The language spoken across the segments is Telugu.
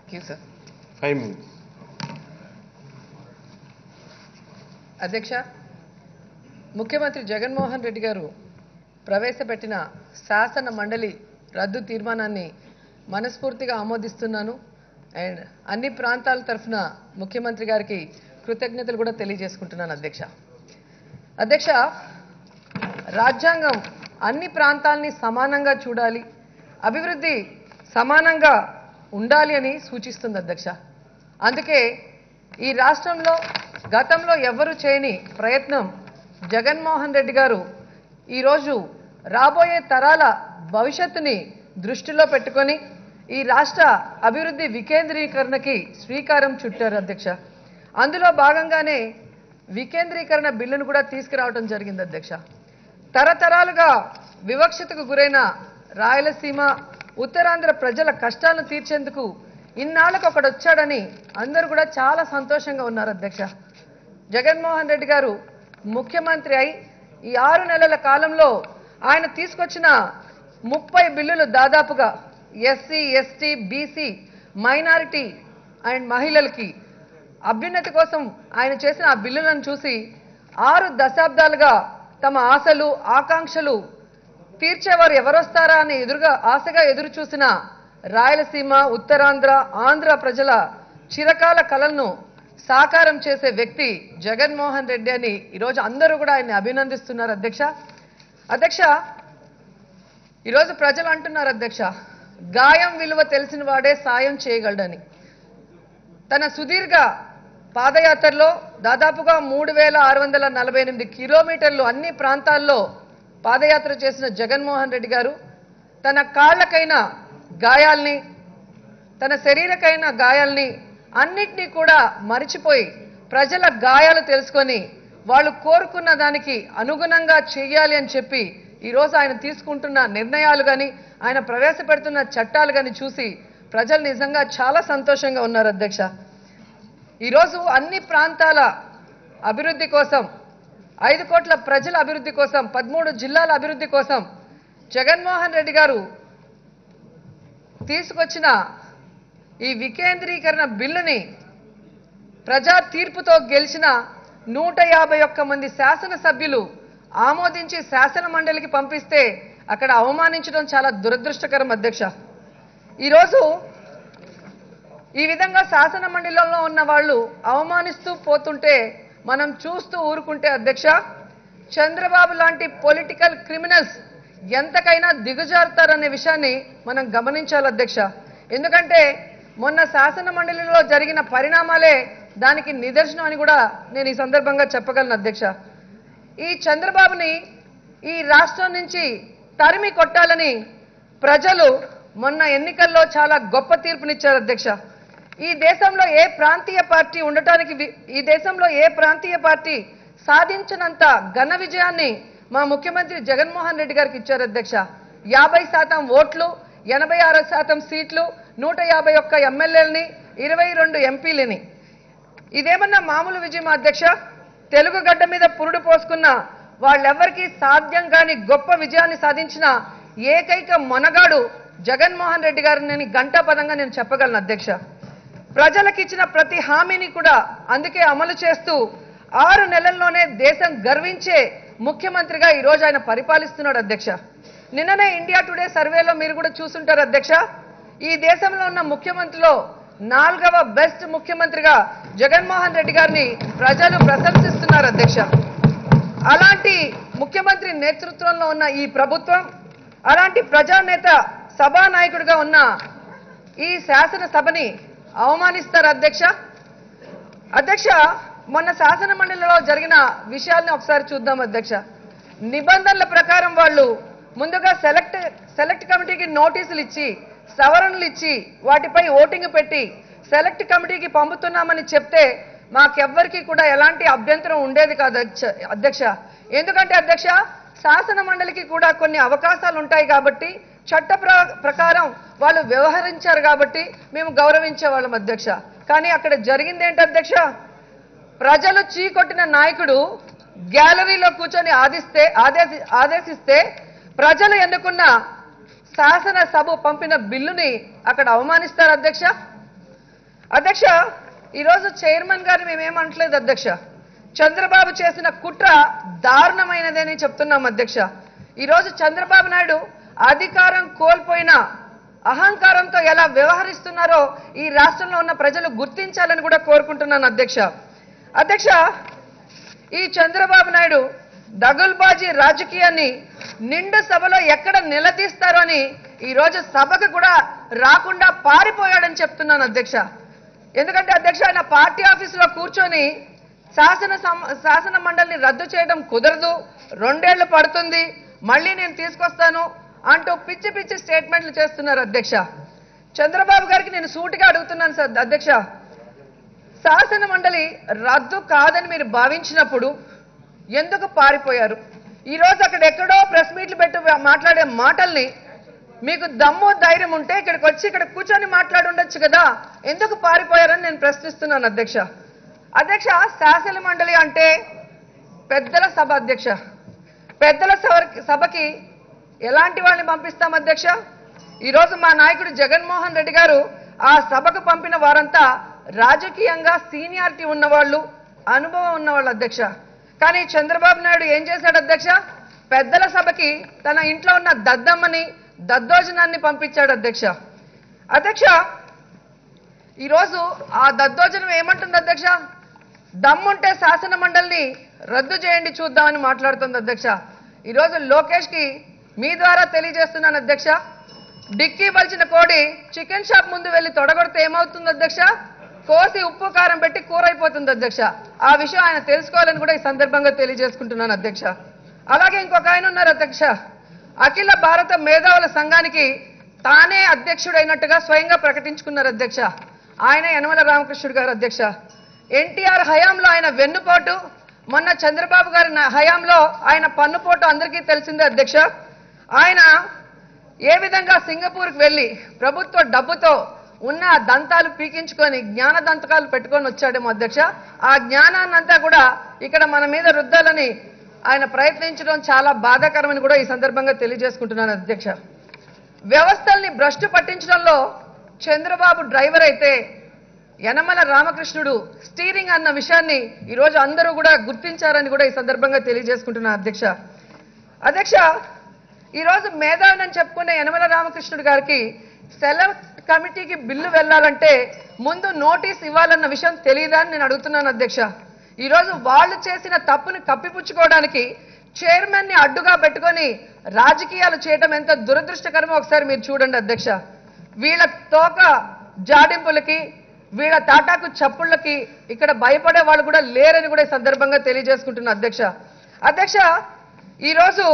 యూ సార్ ఫైవ్ మినిట్స్ అధ్యక్ష ముఖ్యమంత్రి జగన్మోహన్ రెడ్డి గారు ప్రవేశపెట్టిన శాసన మండలి రద్దు తీర్మానాన్ని మనస్ఫూర్తిగా ఆమోదిస్తున్నాను అండ్ అన్ని ప్రాంతాల తరఫున ముఖ్యమంత్రి గారికి కృతజ్ఞతలు కూడా తెలియజేసుకుంటున్నాను అధ్యక్ష అధ్యక్ష రాజ్యాంగం అన్ని ప్రాంతాల్ని సమానంగా చూడాలి అభివృద్ధి సమానంగా ఉండాలి అని సూచిస్తుంది అధ్యక్ష అందుకే ఈ రాష్ట్రంలో గతంలో ఎవరు చేయని ప్రయత్నం జగన్మోహన్ రెడ్డి గారు ఈరోజు రాబోయే తరాల భవిష్యత్తుని దృష్టిలో పెట్టుకొని ఈ రాష్ట్ర అభివృద్ధి వికేంద్రీకరణకి శ్రీకారం చుట్టారు అధ్యక్ష అందులో భాగంగానే వికేంద్రీకరణ బిల్లును కూడా తీసుకురావడం జరిగింది అధ్యక్ష తరతరాలుగా వివక్షతకు గురైన రాయలసీమ ఉత్తరాంధ్ర ప్రజల కష్టాలను తీర్చేందుకు ఇన్నాళ్ళకు ఒకడు వచ్చాడని అందరూ కూడా చాలా సంతోషంగా ఉన్నారు అధ్యక్ష జగన్మోహన్ రెడ్డి గారు ముఖ్యమంత్రి అయి ఈ ఆరు నెలల కాలంలో ఆయన తీసుకొచ్చిన ముప్పై బిల్లులు దాదాపుగా SC ST BC minority and మహిళలకి అభ్యున్నతి కోసం ఆయన చేసిన ఆ బిల్లులను చూసి ఆరు దశాబ్దాలుగా తమ ఆశలు ఆకాంక్షలు తీర్చేవారు ఎవరొస్తారా అని ఎదురుగా ఆశగా ఎదురు చూసిన రాయలసీమ ఉత్తరాంధ్ర ఆంధ్ర ప్రజల చిరకాల కలలను సాకారం చేసే వ్యక్తి జగన్మోహన్ రెడ్డి అని ఈరోజు అందరూ కూడా ఆయన్ని అభినందిస్తున్నారు అధ్యక్ష అధ్యక్ష ఈరోజు ప్రజలు అంటున్నారు అధ్యక్ష గాయం విలువ తెలిసిన వాడే సాయం చేయగలడని తన సుదీర్ఘ పాదయాత్రలో దాదాపుగా మూడు వేల ఆరు వందల నలభై ఎనిమిది కిలోమీటర్లు అన్ని ప్రాంతాల్లో పాదయాత్ర చేసిన జగన్మోహన్ రెడ్డి గారు తన కాళ్ళకైన గాయాల్ని తన శరీరకైన గాయాల్ని అన్నిటినీ కూడా మరిచిపోయి ప్రజల గాయాలు తెలుసుకొని వాళ్ళు కోరుకున్న దానికి అనుగుణంగా చేయాలి అని చెప్పి ఈరోజు ఆయన తీసుకుంటున్న నిర్ణయాలు కానీ ఆయన ప్రవేశపెడుతున్న చట్టాలు కానీ చూసి ప్రజలు నిజంగా చాలా సంతోషంగా ఉన్నారు అధ్యక్ష ఈరోజు అన్ని ప్రాంతాల అభివృద్ధి కోసం ఐదు కోట్ల ప్రజల అభివృద్ధి కోసం పదమూడు జిల్లాల అభివృద్ధి కోసం జగన్మోహన్ రెడ్డి గారు తీసుకొచ్చిన ఈ వికేంద్రీకరణ బిల్లుని ప్రజా తీర్పుతో గెలిచిన నూట యాభై ఒక్క మంది శాసనసభ్యులు ఆమోదించి శాసన మండలికి పంపిస్తే అక్కడ అవమానించడం చాలా దురదృష్టకరం అధ్యక్ష ఈరోజు ఈ విధంగా శాసన మండలిలో ఉన్న వాళ్ళు అవమానిస్తూ పోతుంటే మనం చూస్తూ ఊరుకుంటే అధ్యక్ష చంద్రబాబు లాంటి పొలిటికల్ క్రిమినల్స్ ఎంతకైనా దిగజారుతారనే విషయాన్ని మనం గమనించాలి అధ్యక్ష ఎందుకంటే మొన్న శాసన మండలిలో జరిగిన పరిణామాలే దానికి నిదర్శనం అని కూడా నేను ఈ సందర్భంగా చెప్పగలను అధ్యక్ష ఈ చంద్రబాబుని ఈ రాష్ట్రం నుంచి తరిమి కొట్టాలని ప్రజలు మొన్న ఎన్నికల్లో చాలా గొప్ప తీర్పునిచ్చారు అధ్యక్ష ఈ దేశంలో ఏ ప్రాంతీయ పార్టీ ఉండటానికి వి- ఈ దేశంలో ఏ ప్రాంతీయ పార్టీ సాధించినంత ఘన విజయాన్ని మా ముఖ్యమంత్రి జగన్మోహన్ రెడ్డి గారికి ఇచ్చారు అధ్యక్ష యాభై శాతం ఓట్లు ఎనభై ఆరు శాతం సీట్లు నూట యాభై ఒక్క ఎమ్మెల్యేలని ఇరవై రెండు ఎంపీలని ఇదేమన్నా మామూలు విజయం అధ్యక్ష తెలుగు గడ్డ మీద పురుడు పోసుకున్న వాళ్ళెవ్వరికీ సాధ్యం కాని గొప్ప విజయాన్ని సాధించిన ఏకైక మొనగాడు జగన్మోహన్ రెడ్డి గారిని నేను గంటాపదంగా నేను చెప్పగలను అధ్యక్ష ప్రజలకు ఇచ్చిన ప్రతి హామీని కూడా అందుకే అమలు చేస్తూ ఆరు నెలల్లోనే దేశం గర్వించే ముఖ్యమంత్రిగా ఈ రోజు ఆయన పరిపాలిస్తున్నాడు అధ్యక్ష నిన్ననే ఇండియా టుడే సర్వేలో మీరు కూడా చూసుంటారు అధ్యక్ష ఈ దేశంలో ఉన్న ముఖ్యమంత్రిలో నాలుగవ బెస్ట్ ముఖ్యమంత్రిగా జగన్మోహన్ రెడ్డి గారిని ప్రజలు ప్రశంసిస్తున్నారు అధ్యక్ష అలాంటి ముఖ్యమంత్రి నేతృత్వంలో ఉన్న ఈ ప్రభుత్వం అలాంటి ప్రజానేత సభానాయకుడిగా ఉన్న ఈ శాసనసభని అవమానిస్తారు అధ్యక్ష అధ్యక్ష మొన్న శాసన మండలిలో జరిగిన విషయాల్ని ఒకసారి చూద్దాం అధ్యక్ష నిబంధనల ప్రకారం వాళ్ళు ముందుగా సెలెక్ట్ సెలెక్ట్ కమిటీకి నోటీసులు ఇచ్చి సవరణలు ఇచ్చి వాటిపై ఓటింగ్ పెట్టి సెలెక్ట్ కమిటీకి పంపుతున్నామని చెప్తే మాకెవ్వరికి కూడా ఎలాంటి అభ్యంతరం ఉండేది కాదు అధ్యక్ష- అధ్యక్ష ఎందుకంటే అధ్యక్ష శాసన మండలికి కూడా కొన్ని అవకాశాలు ఉంటాయి కాబట్టి చట్ట ప్ర- ప్రకారం వాళ్ళు వ్యవహరించారు కాబట్టి మేము గౌరవించే వాళ్ళం అధ్యక్ష కానీ అక్కడ జరిగింది ఏంటి అధ్యక్ష ప్రజలు చీకొట్టిన నాయకుడు గ్యాలరీలో కూర్చొని ఆదిస్తే ఆదేశి ఆదేశిస్తే ప్రజలు ఎన్నుకున్న శాసనసభ పంపిన బిల్లుని అక్కడ అవమానిస్తారు అధ్యక్ష అధ్యక్ష ఈరోజు చైర్మన్ గారిని మేమేమంటలేదు అధ్యక్ష చంద్రబాబు చేసిన కుట్ర దారుణమైనదని చెప్తున్నాం అధ్యక్ష ఈరోజు చంద్రబాబు నాయుడు అధికారం కోల్పోయిన అహంకారంతో ఎలా వ్యవహరిస్తున్నారో ఈ రాష్ట్రంలో ఉన్న ప్రజలు గుర్తించాలని కూడా కోరుకుంటున్నాను అధ్యక్ష అధ్యక్ష ఈ చంద్రబాబు నాయుడు దగుల్బాజీ రాజకీయాన్ని నిండు సభలో ఎక్కడ నిలదీస్తారో అని ఈరోజు సభకు కూడా రాకుండా పారిపోయాడని చెప్తున్నాను అధ్యక్ష ఎందుకంటే అధ్యక్ష ఆయన పార్టీ ఆఫీసులో కూర్చొని శాసన సమ- శాసన మండలిని రద్దు చేయడం కుదరదు రెండేళ్లు పడుతుంది మళ్ళీ నేను తీసుకొస్తాను అంటూ పిచ్చి పిచ్చి స్టేట్మెంట్లు చేస్తున్నారు అధ్యక్ష చంద్రబాబు గారికి నేను సూటిగా అడుగుతున్నాను సార్ అధ్యక్ష శాసన మండలి రద్దు కాదని మీరు భావించినప్పుడు ఎందుకు పారిపోయారు ఈరోజు అక్కడ ఎక్కడో ప్రెస్ మీట్లు పెట్టి మాట్లాడే మాటల్ని మీకు దమ్ము ధైర్యం ఉంటే ఇక్కడికి వచ్చి ఇక్కడ కూర్చొని మాట్లాడి ఉండొచ్చు కదా ఎందుకు పారిపోయారని నేను ప్రశ్నిస్తున్నాను అధ్యక్ష అధ్యక్ష శాసన మండలి అంటే పెద్దల సభ అధ్యక్ష పెద్దల సభ- సభకి ఎలాంటి వాళ్ళని పంపిస్తాం అధ్యక్ష ఈరోజు మా నాయకుడు జగన్మోహన్ రెడ్డి గారు ఆ సభకు పంపిన వారంతా రాజకీయంగా సీనియారిటీ ఉన్నవాళ్ళు అనుభవం ఉన్నవాళ్ళు అధ్యక్ష కానీ చంద్రబాబు నాయుడు ఏం చేశాడు అధ్యక్ష పెద్దల సభకి తన ఇంట్లో ఉన్న దద్దమ్మని దద్దోజనాన్ని పంపించాడు అధ్యక్ష అధ్యక్ష ఈరోజు ఆ దద్దోజనం ఏమంటుంది అధ్యక్ష దమ్ముంటే శాసన మండలిని రద్దు చేయండి చూద్దామని మాట్లాడుతుంది అధ్యక్ష ఈరోజు లోకేష్ కి మీ ద్వారా తెలియజేస్తున్నాను అధ్యక్ష డిక్కీ బలిచిన కోడి చికెన్ షాప్ ముందు వెళ్ళి తొడగొడితే ఏమవుతుంది అధ్యక్ష కోసి ఉప్పు కారం పెట్టి కూర అయిపోతుంది అధ్యక్ష ఆ విషయం ఆయన తెలుసుకోవాలని కూడా ఈ సందర్భంగా తెలియజేసుకుంటున్నాను అధ్యక్ష అలాగే ఇంకొక ఆయన ఉన్నారు అధ్యక్ష అఖిల భారత మేధావుల సంఘానికి తానే అధ్యక్షుడైనట్టుగా స్వయంగా ప్రకటించుకున్నారు అధ్యక్ష ఆయన యనమల రామకృష్ణుడు గారు అధ్యక్ష ఎన్టీఆర్ హయాంలో ఆయన వెన్నుపోటు మొన్న చంద్రబాబు గారి నా- హయాంలో ఆయన పన్నుపోటు అందరికీ తెలిసిందే అధ్యక్ష ఆయన ఏ విధంగా సింగపూర్కి వెళ్ళి ప్రభుత్వ డబ్బుతో ఉన్న ఆ దంతాలు పీకించుకొని జ్ఞాన దంతకాలు పెట్టుకొని వచ్చాడేమో అధ్యక్ష ఆ జ్ఞానాన్నంతా కూడా ఇక్కడ మన మీద రుద్దాలని ఆయన ప్రయత్నించడం చాలా బాధాకరమని కూడా ఈ సందర్భంగా తెలియజేసుకుంటున్నాను అధ్యక్ష వ్యవస్థల్ని భ్రష్టు పట్టించడంలో చంద్రబాబు డ్రైవర్ అయితే యనమల రామకృష్ణుడు స్టీరింగ్ అన్న విషయాన్ని ఈరోజు అందరూ కూడా గుర్తించారని కూడా ఈ సందర్భంగా తెలియజేసుకుంటున్నా అధ్యక్ష అధ్యక్ష ఈరోజు మేధావిని చెప్పుకునే యనమల రామకృష్ణుడు గారికి సెలెక్ట్ కమిటీకి బిల్లు వెళ్ళాలంటే ముందు నోటీస్ ఇవ్వాలన్న విషయం తెలియదా అని నేను అడుగుతున్నాను అధ్యక్ష ఈరోజు వాళ్ళు చేసిన తప్పుని కప్పిపుచ్చుకోవడానికి చైర్మన్ ని అడ్డుగా పెట్టుకొని రాజకీయాలు చేయటం ఎంత దురదృష్టకరమో ఒకసారి మీరు చూడండి అధ్యక్ష వీళ్ళ తోక జాడింపులకి వీళ్ళ తాటాకు చప్పుళ్ళకి ఇక్కడ భయపడే వాళ్ళు కూడా లేరని కూడా ఈ సందర్భంగా తెలియజేసుకుంటున్నా అధ్యక్ష అధ్యక్ష ఈరోజు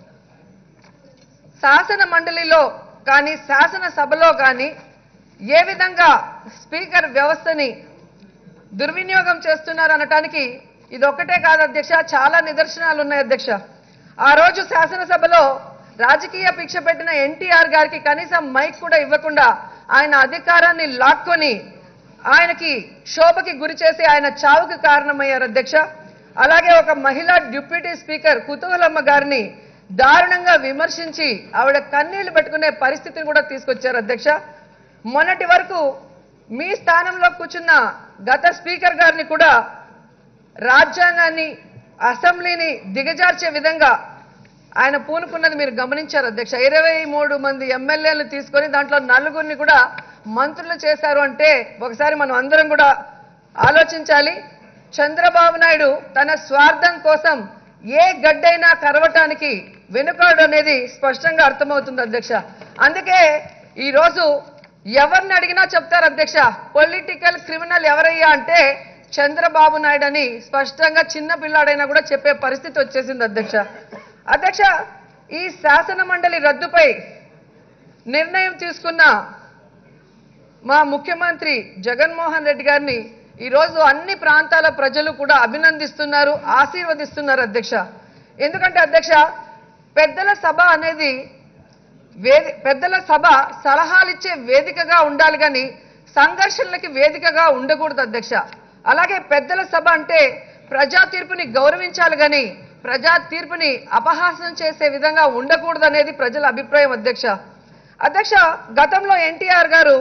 శాసన మండలిలో కానీ శాసన సభలో కానీ ఏ విధంగా స్పీకర్ వ్యవస్థని దుర్వినియోగం చేస్తున్నారు అనటానికి ఇది ఒక్కటే కాదు అధ్యక్ష చాలా నిదర్శనాలు ఉన్నాయి అధ్యక్ష ఆ రోజు శాసనసభలో రాజకీయ భిక్ష పెట్టిన ఎన్టీఆర్ గారికి కనీసం మైక్ కూడా ఇవ్వకుండా ఆయన అధికారాన్ని లాక్కొని ఆయనకి శోభకి గురి చేసి ఆయన చావుకి కారణమయ్యారు అధ్యక్ష అలాగే ఒక మహిళా డిప్యూటీ స్పీకర్ కుతూహలమ్మ గారిని దారుణంగా విమర్శించి ఆవిడ కన్నీళ్లు పెట్టుకునే పరిస్థితిని కూడా తీసుకొచ్చారు అధ్యక్ష మొన్నటి వరకు మీ స్థానంలో కూర్చున్న గత స్పీకర్ గారిని కూడా రాజ్యాంగాన్ని అసెంబ్లీని దిగజార్చే విధంగా ఆయన పూనుకున్నది మీరు గమనించారు అధ్యక్ష ఇరవై మూడు మంది ఎమ్మెల్యేలు తీసుకొని దాంట్లో నలుగురిని కూడా మంత్రులు చేశారు అంటే ఒకసారి మనం అందరం కూడా ఆలోచించాలి చంద్రబాబు నాయుడు తన స్వార్థం కోసం ఏ గడ్డైనా కరవటానికి వెనుకాడు అనేది స్పష్టంగా అర్థమవుతుంది అధ్యక్ష అందుకే ఈ రోజు ఎవరిని అడిగినా చెప్తారు అధ్యక్ష పొలిటికల్ క్రిమినల్ ఎవరయ్యా అంటే చంద్రబాబు నాయుడు అని స్పష్టంగా చిన్న పిల్లాడైనా కూడా చెప్పే పరిస్థితి వచ్చేసింది అధ్యక్ష అధ్యక్ష ఈ శాసన మండలి రద్దుపై నిర్ణయం తీసుకున్న మా ముఖ్యమంత్రి జగన్మోహన్ రెడ్డి గారిని ఈరోజు అన్ని ప్రాంతాల ప్రజలు కూడా అభినందిస్తున్నారు ఆశీర్వదిస్తున్నారు అధ్యక్ష ఎందుకంటే అధ్యక్ష పెద్దల సభ అనేది వేది పెద్దల సభ సలహాలిచ్చే వేదికగా ఉండాలి కానీ సంఘర్షణలకి వేదికగా ఉండకూడదు అధ్యక్ష అలాగే పెద్దల సభ అంటే ప్రజా తీర్పుని గౌరవించాలి కానీ ప్రజా తీర్పుని అపహాస్యం చేసే విధంగా ఉండకూడదు అనేది ప్రజల అభిప్రాయం అధ్యక్ష అధ్యక్ష గతంలో ఎన్టీఆర్ గారు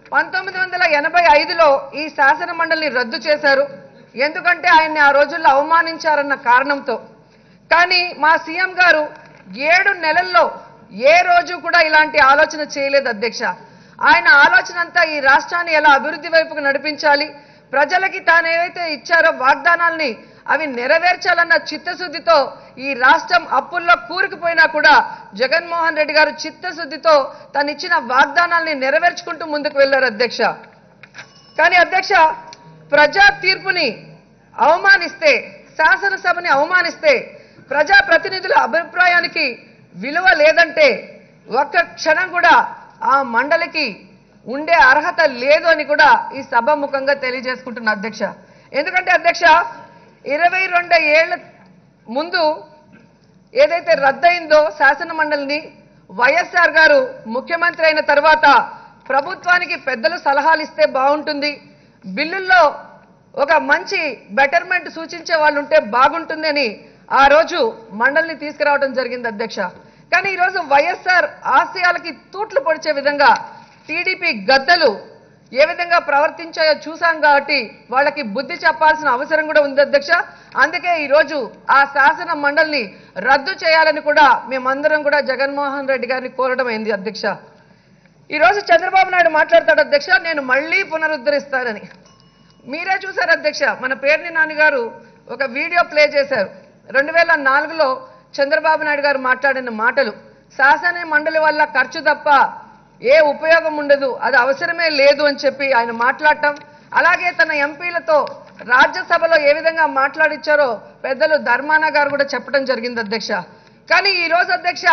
పంతొమ్మిది వందల ఎనభై ఐదులో ఈ శాసన మండలిని రద్దు చేశారు ఎందుకంటే ఆయన్ని ఆ రోజుల్లో అవమానించారన్న కారణంతో కానీ మా సీఎం గారు ఏడు నెలల్లో ఏ రోజు కూడా ఇలాంటి ఆలోచన చేయలేదు అధ్యక్ష ఆయన ఆలోచన అంతా ఈ రాష్ట్రాన్ని ఎలా అభివృద్ధి వైపుకు నడిపించాలి ప్రజలకి తాను ఏవైతే ఇచ్చారో వాగ్దానాల్ని అవి నెరవేర్చాలన్న చిత్తశుద్ధితో ఈ రాష్ట్రం అప్పుల్లో కూరుకుపోయినా కూడా జగన్మోహన్ రెడ్డి గారు చిత్తశుద్ధితో తను ఇచ్చిన వాగ్దానాల్ని నెరవేర్చుకుంటూ ముందుకు వెళ్లారు అధ్యక్ష కానీ అధ్యక్ష ప్రజా తీర్పుని అవమానిస్తే శాసనసభని అవమానిస్తే ప్రజా ప్రతినిధుల అభిప్రాయానికి విలువ లేదంటే ఒక్క క్షణం కూడా ఆ మండలికి ఉండే అర్హత లేదు అని కూడా ఈ సభ ముఖంగా తెలియజేసుకుంటున్న అధ్యక్ష ఎందుకంటే అధ్యక్ష ఇరవై రెండు ఏళ్ల ముందు ఏదైతే రద్దయిందో శాసన మండలిని వైఎస్ఆర్ గారు ముఖ్యమంత్రి అయిన తర్వాత ప్రభుత్వానికి పెద్దలు సలహాలు ఇస్తే బాగుంటుంది బిల్లుల్లో ఒక మంచి బెటర్మెంట్ సూచించే వాళ్ళు ఉంటే బాగుంటుంది అని ఆ రోజు మండలిని తీసుకురావడం జరిగింది అధ్యక్ష కానీ ఈరోజు వైఎస్ఆర్ ఆశయాలకి తూట్లు పొడిచే విధంగా టీడీపీ గద్దలు ఏ విధంగా ప్రవర్తించాయో చూసాం కాబట్టి వాళ్ళకి బుద్ధి చెప్పాల్సిన అవసరం కూడా ఉంది అధ్యక్ష అందుకే ఈ రోజు ఆ శాసన మండలిని రద్దు చేయాలని కూడా మేమందరం కూడా జగన్మోహన్ రెడ్డి గారిని కోరడం అయింది అధ్యక్ష ఈ రోజు చంద్రబాబు నాయుడు మాట్లాడతాడు అధ్యక్ష నేను మళ్ళీ పునరుద్ధరిస్తానని మీరే చూశారు అధ్యక్ష మన పేర్ని నాన్నగారు ఒక వీడియో ప్లే చేశారు రెండు వేల నాలుగులో చంద్రబాబు నాయుడు గారు మాట్లాడిన మాటలు శాసన మండలి వల్ల ఖర్చు తప్ప ఏ ఉపయోగం ఉండదు అది అవసరమే లేదు అని చెప్పి ఆయన మాట్లాడటం అలాగే తన ఎంపీలతో రాజ్యసభలో ఏ విధంగా మాట్లాడిచ్చారో పెద్దలు ధర్మాన గారు కూడా చెప్పడం జరిగింది అధ్యక్ష కానీ ఈ రోజు అధ్యక్ష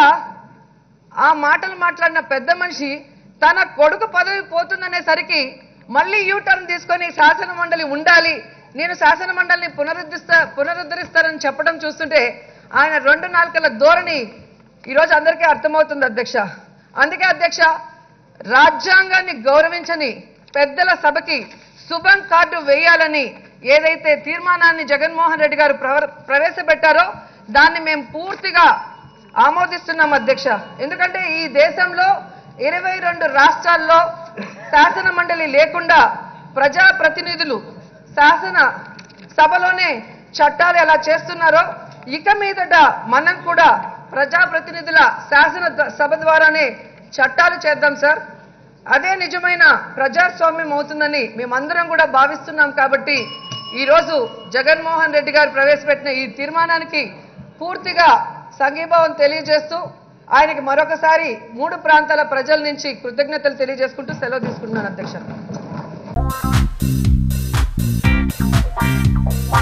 ఆ మాటలు మాట్లాడిన పెద్ద మనిషి తన కొడుకు పదవి పోతుందనేసరికి మళ్ళీ యూటర్న్ తీసుకొని శాసన మండలి ఉండాలి నేను శాసన మండలిని పునరుద్ధరిస్తా పునరుద్ధరిస్తానని చెప్పడం చూస్తుంటే ఆయన రెండు నాలుకల ధోరణి ఈరోజు అందరికీ అర్థమవుతుంది అధ్యక్ష అందుకే అధ్యక్ష రాజ్యాంగాన్ని గౌరవించని పెద్దల సభకి శుభం కార్డు వేయాలని ఏదైతే తీర్మానాన్ని జగన్మోహన్ రెడ్డి గారు ప్రవ- ప్రవేశపెట్టారో దాన్ని మేము పూర్తిగా ఆమోదిస్తున్నాం అధ్యక్ష ఎందుకంటే ఈ దేశంలో ఇరవై రెండు రాష్ట్రాల్లో శాసన మండలి లేకుండా ప్రజా ప్రతినిధులు శాసన సభలోనే చట్టాలు ఎలా చేస్తున్నారో ఇక మీదట మనం కూడా ప్రజా ప్రతినిధుల శాసన ద- సభ ద్వారానే చట్టాలు చేద్దాం సార్ అదే నిజమైన ప్రజాస్వామ్యం అవుతుందని మేమందరం కూడా భావిస్తున్నాం కాబట్టి ఈరోజు జగన్మోహన్ రెడ్డి గారు ప్రవేశపెట్టిన ఈ తీర్మానానికి పూర్తిగా సంఘీభావం తెలియజేస్తూ ఆయనకి మరొకసారి మూడు ప్రాంతాల ప్రజల నుంచి కృతజ్ఞతలు తెలియజేసుకుంటూ సెలవు తీసుకుంటున్నాను అధ్యక్ష